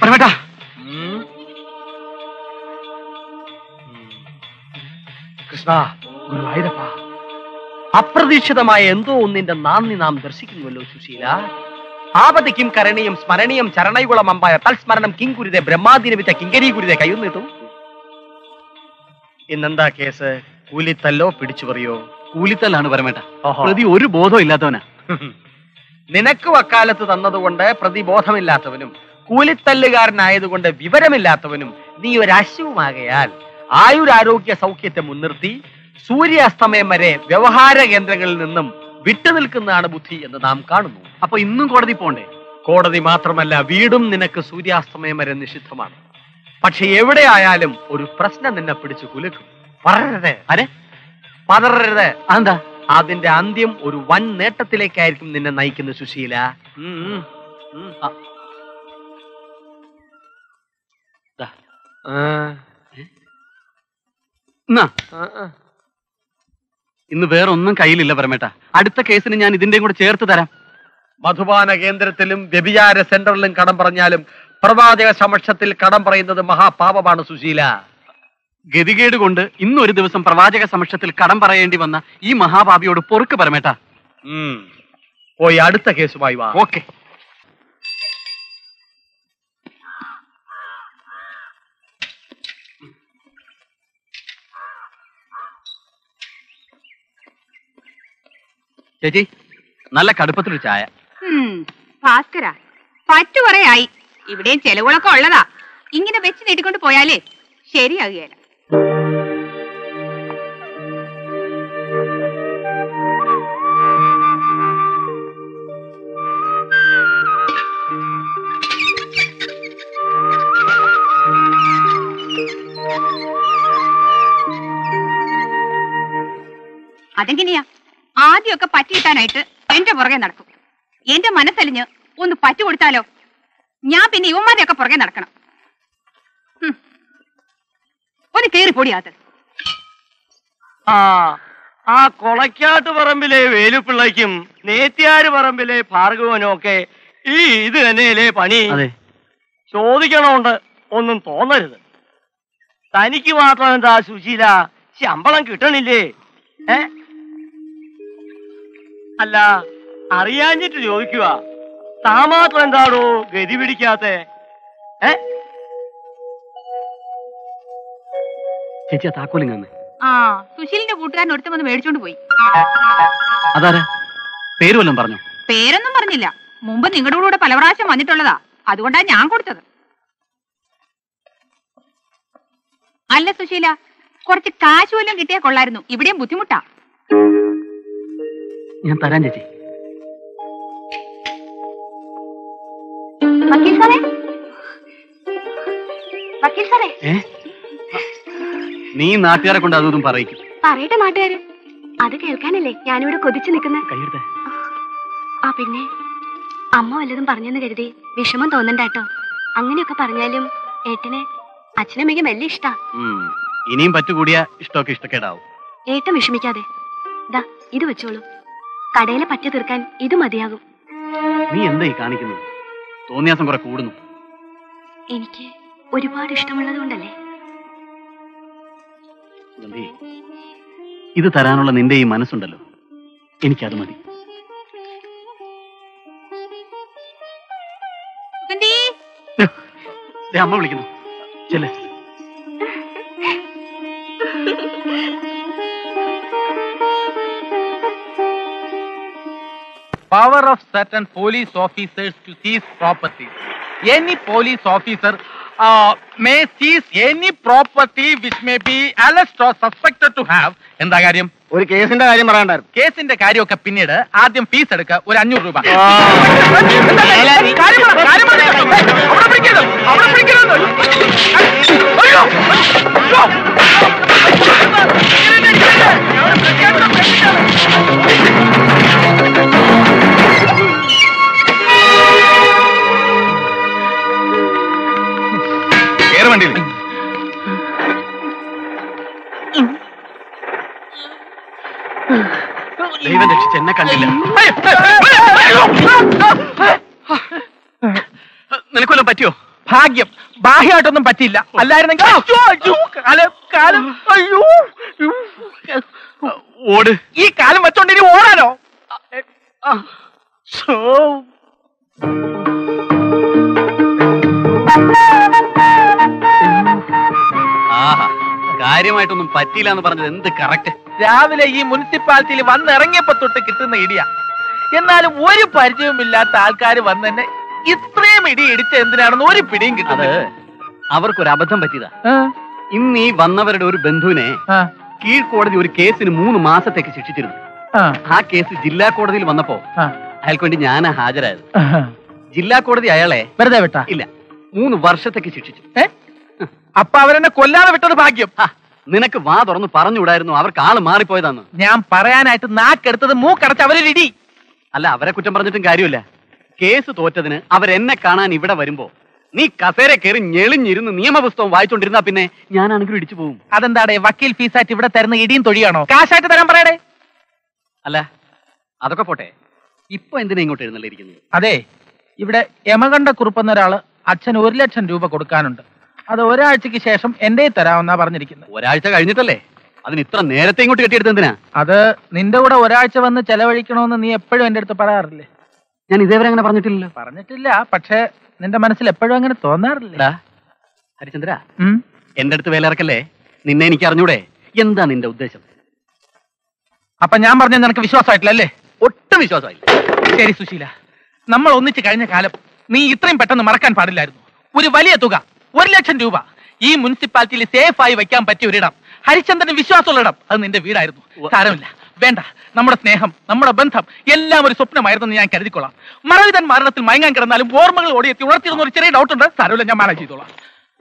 പരമേട്ടാ കൃഷ്ണ ഗുരുവായൂരപ്പ അപ്രതീക്ഷിതമായ എന്തോ ഒന്നിന്റെ നാന്ദി നാം ദർശിക്കുന്നുവല്ലോ സുശീല ആപതിക്കും കരണീയം സ്മരണീയം ചരണയുകുളം അമ്പായ തൽസ്മരണം കിങ്കുരുതെ ബ്രഹ്മാദിനവിച്ച കിങ്കരീ ഗുരുതെ കയ്യൊന്നിട്ടും ഇന്നെന്താ കേസ് കൂലിത്തല്ലോ പിടിച്ചുപറിയോ കൂലിത്തല്ലാണ് പരമേട്ട ഓഹോ. പ്രതി ഒരു ബോധവും ഇല്ലാത്തവനാ നിനക്ക് വക്കാലത്ത് തന്നതുകൊണ്ട് പ്രതിബോധമില്ലാത്തവനും കൂലിത്തല്ലുകാരനായതുകൊണ്ട് വിവരമില്ലാത്തവനും നീ ഒരു അശുവുമാകയാൽ ആയുരാരോഗ്യ സൗഖ്യത്തെ മുൻനിർത്തി സൂര്യാസ്തമയം വരെ വ്യവഹാര കേന്ദ്രങ്ങളിൽ നിന്നും വിട്ടുനിൽക്കുന്നതാണ് ബുദ്ധി എന്ന് നാം കാണുന്നു അപ്പൊ ഇന്നും കോടതി പോണ്ടേ കോടതി മാത്രമല്ല വീടും നിനക്ക് സൂര്യാസ്തമയം വരെ നിഷിദ്ധമാണ് പക്ഷെ എവിടെയായാലും ഒരു പ്രശ്നം നിന്നെ പിടിച്ചു കുലുക്കും പറയരുത് അരെ പതറരുത് അതെന്താ അതിന്റെ അന്ത്യം ഒരു വൻ നേട്ടത്തിലേക്കായിരിക്കും നിന്നെ നയിക്കുന്ന സുശീല ഉം, ഉം, ഉം. ആ. ദാ, ആ, എന്നാ ആ, ആ. ഇന്ന് വേറെ ഒന്നും കയ്യിലില്ല പരമേട്ട അടുത്ത കേസിന് ഞാൻ ഇതിന്റെയും കൂടെ ചേർത്ത് തരാം മധുപാന കേന്ദ്രത്തിലും വ്യഭിചാര സെന്ററിലും കടം പറഞ്ഞാലും പ്രവാചക സമക്ഷത്തിൽ കടം പറയുന്നത് മഹാപാപമാണ് സുശീല ഗതികേട് കൊണ്ട് ഇന്ന് ഒരു ദിവസം പ്രവാചക സമക്ഷത്തിൽ കടം പറയേണ്ടി വന്ന ഈ മഹാപാപിയോട് പൊറുക്ക് പരമേട്ട ഉം. പോയി അടുത്ത കേസുമായി വാ ഓക്കെ ചേച്ചി നല്ല കടുപ്പത്തിലൊരു ചായ ഉം, ഭാസ്കര പറ്റു കുറയായി ഇവിടെയും ചെലവുകളൊക്കെ ഉള്ളതാ ഇങ്ങനെ വെച്ച് നീട്ടിക്കൊണ്ട് പോയാലേ ശരിയാകുകയല്ല അതെങ്ങനെയാ ആദ്യമൊക്കെ പറ്റിയിട്ടാനായിട്ട് എന്റെ പുറകെ നടക്കും എന്റെ മനസ്സലിഞ്ഞ് ഒന്ന് പറ്റു കൊടുത്താലോ ഞാൻ പിന്നെ ഇവന്മാരുടെ ഒക്കെ പുറകെ നടക്കണം ഹും. ഒന്ന് കേറി പൊടിയാത്ത ആ ആ കൊളക്കാട്ട് പറമ്പിലെ വേലുപ്പിള്ളയ്ക്കും നേത്തിയാര് പറമ്പിലെ ഭാർഗവനും ഒക്കെ ഈ ഇത് തന്നെയല്ലേ പണി അതെ ചോദിക്കണോണ്ട് ഒന്നും തോന്നരുത് തനിക്ക് മാത്രം എന്താ സുശീല ശമ്പളം കിട്ടണില്ലേ ഏ അല്ല അറിയാഞ്ഞിട്ട് ചോദിക്കുക താ മാത്രം എന്താടോ ഗതി പിടിക്കാത്ത ഏ ചേച്ചി ആ താക്കോലിങ്ങന്ന് ആ സുശീലിന്റെ കൂട്ടുകാരൻ ഒരുത്തം വന്ന് മേടിച്ചോണ്ട് പോയി അതാരാ പേര് വല്ലതും പറഞ്ഞു പേരൊന്നും പറഞ്ഞില്ല മുമ്പ് നിങ്ങളുടെ കൂടെ പല പ്രാവശ്യം വന്നിട്ടുള്ളതാ അതുകൊണ്ടാ ഞാൻ കൊടുത്തത് അല്ല സുശീല കുറച്ച് കാശ് വല്ലതും കിട്ടിയാ കൊള്ളായിരുന്നു ഇവിടെയും ബുദ്ധിമുട്ടാ ഞാൻ തരാൻ ചേച്ചി വക്കീൽ സാറേ വക്കീൽ സാറേ ഏ നീ നാട്ടുകാരെ കൊണ്ട് അതും പറയിക്കും പറയട്ടെ നാട്ടുകാര് അത് കേൾക്കാനല്ലേ ഞാനിവിടെ കൊതിച്ചു നിൽക്കുന്നത് കയ്യെടുത്തേ ആ പിന്നെ അമ്മ വല്ലതും പറഞ്ഞെന്ന് കരുതി വിഷമം തോന്നണ്ട കേട്ടോ അങ്ങനെയൊക്കെ പറഞ്ഞാലും ഏട്ടന് അച്ഛനമ്മയ്ക്ക് വലിയ ഇഷ്ടാ ഉം. ഇനിയും പറ്റുകൂടിയ ഇഷ്ടമൊക്കെ ഇഷ്ടക്കേടാവും ഏട്ടൻ വിഷമിക്കാതെ ദാ ഇത് വെച്ചോളൂ കടയിലെ പറ്റു തീർക്കാൻ ഇത് മതിയാകും നീ എന്താ ഈ കാണിക്കുന്നത് തോന്നിയാസം കുറെ കൂടുന്നു എനിക്ക് ഒരുപാട് ഇഷ്ടമുള്ളത് കൊണ്ടല്ലേ ഗന്ധി ഇത് തരാനുള്ള നിന്റെ ഈ മനസ്സുണ്ടല്ലോ എനിക്കത് മതി സുഗന്ധി ദേ, അമ്മ വിളിക്കുന്നു ചെല്ലേ power of certain police officers to seize property. Any police officer uh, may seize any property which may be alleged or suspected to have. എന്താ കാര്യം ഒരു കേസിന്റെ കാര്യം പറയണ്ടായിരുന്നു കേസിന്റെ കാര്യമൊക്കെ പിന്നീട് ആദ്യം ഫീസ് എടുക്ക ഒരു അഞ്ഞൂറ് രൂപ വണ്ടിയിൽ ദൈവം രക്ഷിച്ച് എന്നെ കണ്ടില്ല നിനക്കൊല്ലം പറ്റിയോ ഭാഗ്യം ബാഹ്യമായിട്ടൊന്നും പറ്റിയില്ല അല്ലായിരുന്നെങ്കിൽ അയ്യോ, അയ്യോ, കാലം കാലം അയ്യോ അയ്യോ. ഓട് ഈ കാലം വെച്ചോണ്ട് ഇനി ഓടാനോ ഛോ. ആഹാ കാര്യമായിട്ടൊന്നും പറ്റിയില്ല എന്ന് പറഞ്ഞത് എന്ത് കറക്റ്റ് രാവിലെ ഈ മുനിസിപ്പാലിറ്റിയിൽ വന്നിറങ്ങിയപ്പോ തൊട്ട് കിട്ടുന്ന ഇടിയാ എന്നാലും ഒരു പരിചയവുമില്ലാത്ത ആൾക്കാർ വന്ന് തന്നെ ഇത്രയും ഇടി ഇടിച്ച എന്തിനാണെന്ന് ഒരു പിടിയും അത് കിട്ടുന്നത് അവർക്കൊരു അബദ്ധം പറ്റിയതാ ഇന്ന് ഈ വന്നവരുടെ ഒരു ബന്ധുവിനെ കീഴ്ക്കോടതി ഒരു കേസിന് മൂന്ന് മാസത്തേക്ക് ശിക്ഷിച്ചിരുന്നു ആ കേസ് ജില്ലാ കോടതിയിൽ വന്നപ്പോ അയാൾക്ക് വേണ്ടി ഞാനാ ഹാജരായത് ജില്ലാ കോടതി അയാളെ വെറുതെ വിട്ടാ ഇല്ല മൂന്ന് വർഷത്തേക്ക് ശിക്ഷിച്ചു ഏ? അപ്പൊ അവരെന്നെ കൊല്ലാതെ വിട്ടത് ഭാഗ്യം ഹാ, നിനക്ക് വാ തുറന്ന് പറഞ്ഞുകൂടായിരുന്നു അവർക്ക് ആള് മാറിപ്പോയതാന്ന് ഞാൻ പറയാനായിട്ട് നാക്കെടുത്തത് മൂക്കടച്ച് അവരൊരു ഇടി അല്ല അവരെ കുറ്റം പറഞ്ഞിട്ടും കാര്യമില്ല കേസ് തോറ്റതിന് അവരെന്നെ കാണാൻ ഇവിടെ വരുമ്പോ നീ കസേര കയറി ഞെളിഞ്ഞിരുന്ന് നിയമപുസ്തകം വായിച്ചോണ്ടിരുന്നാ പിന്നെ ഞാനാണെങ്കിലും ഇടിച്ചു പോകും അതെന്താടെ വക്കീൽ ഫീസായിട്ട് ഇവിടെ തരുന്ന ഇടിയും തൊഴിയാണോ കാശായിട്ട് തരാൻ പറയടേ അല്ല അതൊക്കെ പോട്ടെ ഇപ്പൊ എന്തിനാ ഇങ്ങോട്ട് എഴുന്നള്ളിരിക്കുന്നത് അതെ ഇവിടെ യമകണ്ഠ കുറുപ്പെന്ന ഒരാള് അച്ഛൻ ഒരു ലക്ഷം രൂപ കൊടുക്കാനുണ്ട് അത് ഒരാഴ്ചക്ക് ശേഷം എന്റെ തരാമെന്നാ പറഞ്ഞിരിക്കുന്നത് ഒരാഴ്ച കഴിഞ്ഞിട്ടല്ലേ അതിന് ഇത്ര നേരത്തെ ഇങ്ങോട്ട് കെട്ടിയെടുത്ത് എന്തിനാ അത് നിന്റെ കൂടെ ഒരാഴ്ച വന്ന് ചെലവഴിക്കണമെന്ന് നീ എപ്പോഴും എന്റെ അടുത്ത് പറയാറില്ലേ ഞാൻ ഇതേവരെ അങ്ങനെ പറഞ്ഞിട്ടില്ലല്ലോ പറഞ്ഞിട്ടില്ല പക്ഷേ നിന്റെ മനസ്സിൽ എപ്പോഴും അങ്ങനെ തോന്നാറില്ല എടാ, ഹരിചന്ദ്ര എന്റെ അടുത്ത് വേലിറക്കല്ലേ നിന്നെ എനിക്ക് അറിഞ്ഞൂടെ എന്താ നിന്റെ ഉദ്ദേശം അപ്പൊ ഞാൻ പറഞ്ഞത് നിനക്ക് വിശ്വാസമായിട്ടില്ല അല്ലേ ഒട്ടും വിശ്വാസമായില്ല ശരി സുശീല നമ്മൾ ഒന്നിച്ച് കഴിഞ്ഞ കാലം നീ ഇത്രയും പെട്ടെന്ന് മറക്കാൻ പാടില്ലായിരുന്നു ഒരു വലിയ തുക ഒരു ലക്ഷം രൂപ ഈ മുനിസിപ്പാലിറ്റിയിൽ സേഫ് ആയി വെക്കാൻ പറ്റിയ ഒരിടം ഹരിചന്ദ്രന് വിശ്വാസമുള്ള ഇടം അത് നിന്റെ വീടായിരുന്നു സാരമില്ല വേണ്ട നമ്മുടെ സ്നേഹം നമ്മുടെ ബന്ധം എല്ലാം ഒരു സ്വപ്നമായിരുന്നു ഞാൻ കരുതിക്കൊള്ളാം മറവിതൻ മരണത്തിൽ മയങ്ങാൻ കിടന്നാലും ഓർമ്മകൾ ഓടിയെത്തി ഉണർത്തിരുന്ന ഒരു ചെറിയ ഡൗട്ട് ഉണ്ട് സാരമില്ല ഞാൻ മാനേജ് ചെയ്തോളാം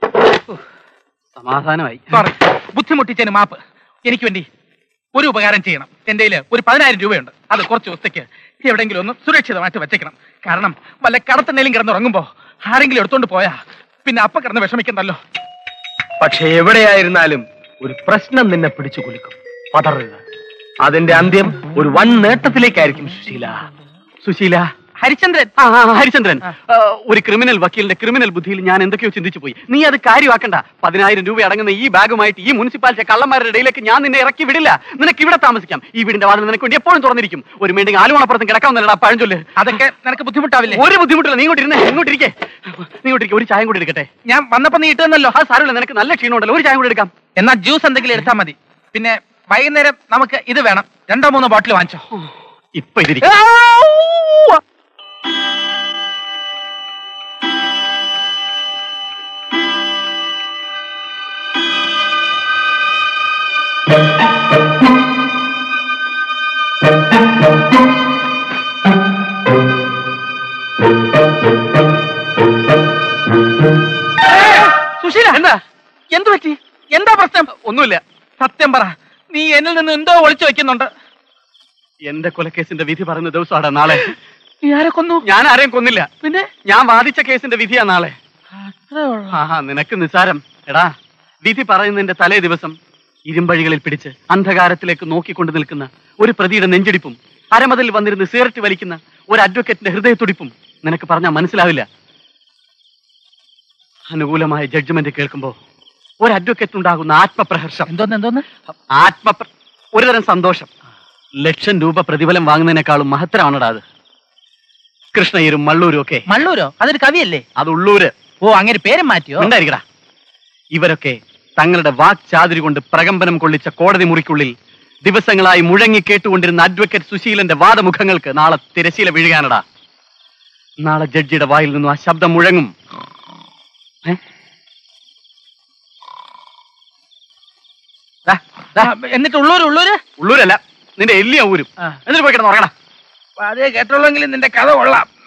സമാധാനമായി സോറി ബുദ്ധിമുട്ടിച്ചതിന് മാപ്പ് എനിക്ക് വേണ്ടി ഒരു ഉപകാരം ചെയ്യണം എന്റെ കയ്യില് ഒരു പതിനായിരം രൂപയുണ്ട് അത് കുറച്ച് ദിവസത്തേക്ക് എവിടെയെങ്കിലും ഒന്ന് സുരക്ഷിതമായിട്ട് വെച്ചേക്കണം കാരണം വല്ല കടത്തണ്ണയിലും കിടന്നുറങ്ങുമ്പോ ആരെങ്കിലും എടുത്തോണ്ട് പോയാ പിന്നെ അപ്പ കിടന്ന് വിഷമിക്കണ്ടല്ലോ പക്ഷെ എവിടെയായിരുന്നാലും ഒരു പ്രശ്നം നിന്നെ പിടിച്ചു കുലുക്കും പതറുക അതിന്റെ അന്ത്യം ഒരു വൻ നേട്ടത്തിലേക്കായിരിക്കും സുശീല സുശീല ഹരിചന്ദ്രൻ ആ ആ, ഹരിചന്ദ്രൻ ആ, ഒരു ക്രിമിനൽ വക്കീലിന്റെ ക്രിമിനൽ ബുദ്ധിയിൽ ഞാൻ എന്തൊക്കെയോ ചിന്തിച്ചു പോയി നീ അത് കാര്യമാക്കണ്ട പതിനായിരം രൂപ അടങ്ങുന്ന ഈ ബാഗുമായിട്ട് ഈ മുനിസിപ്പാലിറ്റി കള്ളന്മാരുടെ ഇടയിലേക്ക് ഞാൻ നിന്നെ ഇറക്കി വിടില്ല നിനക്ക് ഇവിടെ താമസിക്കാം ഈ വീടിന്റെ വാതിൽ നിനക്ക് വേണ്ടി എപ്പോഴും തുറന്നിരിക്കും ഒരു വേണ്ടെങ്കിൽ ആലുമണപ്പുറത്തും കിടക്കാവുന്നല്ലടാ പഴഞ്ചൊല്ല് അതൊക്കെ നിനക്ക് ബുദ്ധിമുട്ടാവില്ലേ ഒരു ബുദ്ധിമുട്ടില്ല നീ ഇങ്ങോട്ട് ഇരുന്നേ ഇങ്ങോട്ട് ഇരിക്കേ നീ ഇങ്ങോട്ട് ഇരിക്കെ ഒരു ചായം കൂടി എടുക്കട്ടെ ഞാൻ വന്നപ്പോ നീ ഇട്ടുന്നല്ലോ ആ സാരമില്ല നിനക്ക് നല്ല ക്ഷീണമുണ്ടല്ലോ ഒരു ചായം കൂടി എടുക്കാം എന്നാ ജ്യൂസ് എന്തെങ്കിലും എടുത്താൽ മതി പിന്നെ വൈകുന്നേരം നമുക്ക് ഇത് വേണം രണ്ടോ മൂന്നോ ബോട്ടിൽ വാങ്ങിച്ചോ ഇപ്പൊ ഇതിരിക്കും സുശീല എന്താ എന്ത് പറ്റി എന്താ പ്രശ്നം ഒന്നുമില്ല സത്യം പറ നീ എന്നിൽ നിന്ന് എന്തോ ഒളിച്ചു വെക്കുന്നുണ്ട് എന്റെ കൊലക്കേസിന്റെ വിധി പറയുന്ന ദിവസമാണ് നാളെ നീ ആരെ കൊന്നു ഞാൻ ആരെയും കൊന്നില്ല പിന്നെ ഞാൻ വാദിച്ച കേസിന്റെ വിധിയാ നാളെ ആഹാ നിനക്ക് നിസാരം എടാ വിധി പറയുന്നതിന്റെ തലേ ദിവസം ഇരുമ്പഴികളിൽ പിടിച്ച് അന്ധകാരത്തിലേക്ക് നോക്കിക്കൊണ്ട് നിൽക്കുന്ന ഒരു പ്രതിയുടെ നെഞ്ചിടിപ്പും അരമതിൽ വന്നിരുന്ന് സിഗരറ്റ് വലിക്കുന്ന ഒരു അഡ്വക്കേറ്റിന്റെ ഹൃദയത്തുടിപ്പും നിനക്ക് പറഞ്ഞാൽ മനസ്സിലാവില്ല അനുകൂലമായ ജഡ്ജ്മെന്റ് കേൾക്കുമ്പോ ഒരു അഡ്വക്കേറ്റിനുണ്ടാകുന്ന ആത്മപ്രഹർഷം എന്തോന്ന് എന്തോന്ന് ആത്മ ഒരുതരം സന്തോഷം ലക്ഷം രൂപ പ്രതിഫലം വാങ്ങുന്നതിനേക്കാളും മഹത്തരമാണടാ അത് കൃഷ്ണയ്യരും മള്ളൂരും ഒക്കെ മള്ളൂരോ അതൊരു കവിയല്ലേ അത് ഉള്ളൂര് ഓ അങ്ങനെ പേരും മാറ്റിയോ ഉണ്ടായിരിക്കടാ ഇവരൊക്കെ തങ്ങളുടെ വാക്ചാതുരി കൊണ്ട് പ്രകമ്പനം കൊള്ളിച്ച കോടതി മുറിക്കുള്ളിൽ ദിവസങ്ങളായി മുഴങ്ങി കേട്ടുകൊണ്ടിരുന്ന അഡ്വക്കേറ്റ് സുശീലന്റെ വാദമുഖങ്ങൾക്ക് നാളെ തിരശീല വീഴുകാനടാ നാളെ ജഡ്ജിയുടെ വായിൽ നിന്നും ആ ശബ്ദം മുഴങ്ങും ഏ? ദാ, ദാ, എന്നിട്ട് ഉള്ളൂര് ഉള്ളൂര് ഉള്ളൂരല്ല നിന്റെ എല്ലിയ ഊരും ആ. എന്നിട്ട് പോയി കിടന്ന് ഉറങ്ങടാ അതേ കേട്ടുള്ളെങ്കിലും നിന്റെ കഥ കൊള്ളാം